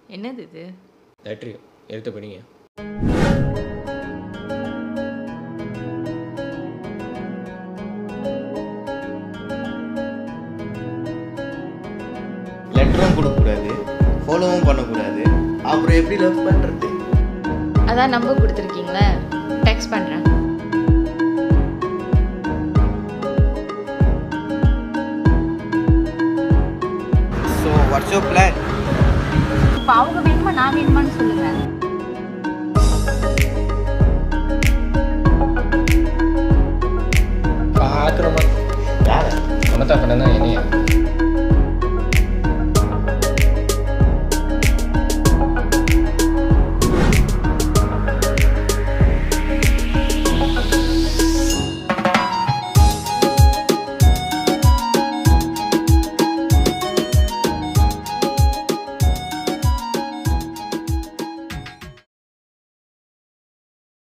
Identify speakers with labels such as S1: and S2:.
S1: என்னது இது
S2: லெட்ரு எடுத்து படிங்க
S3: லெட்டரும் கொடுக்கக்கூடாது ஃபாலோவும் பண்ணக்கூடாது அப்புறம் எப்படி லவ் பண்ணுறது
S1: அதான் நம்பர் கொடுத்துருக்கீங்களே டெக்ஸ்ட் பண்ணுறேன்
S3: ஸோ வாட்ஸ் யோர் பிளான்
S1: இப்போ அவங்க வேணுமா நான் வேணுமான்னு சொல்லுங்கள்
S2: பார்க்குறோமா
S3: யாரை
S2: உனத்தா பண்ணனா என்னையா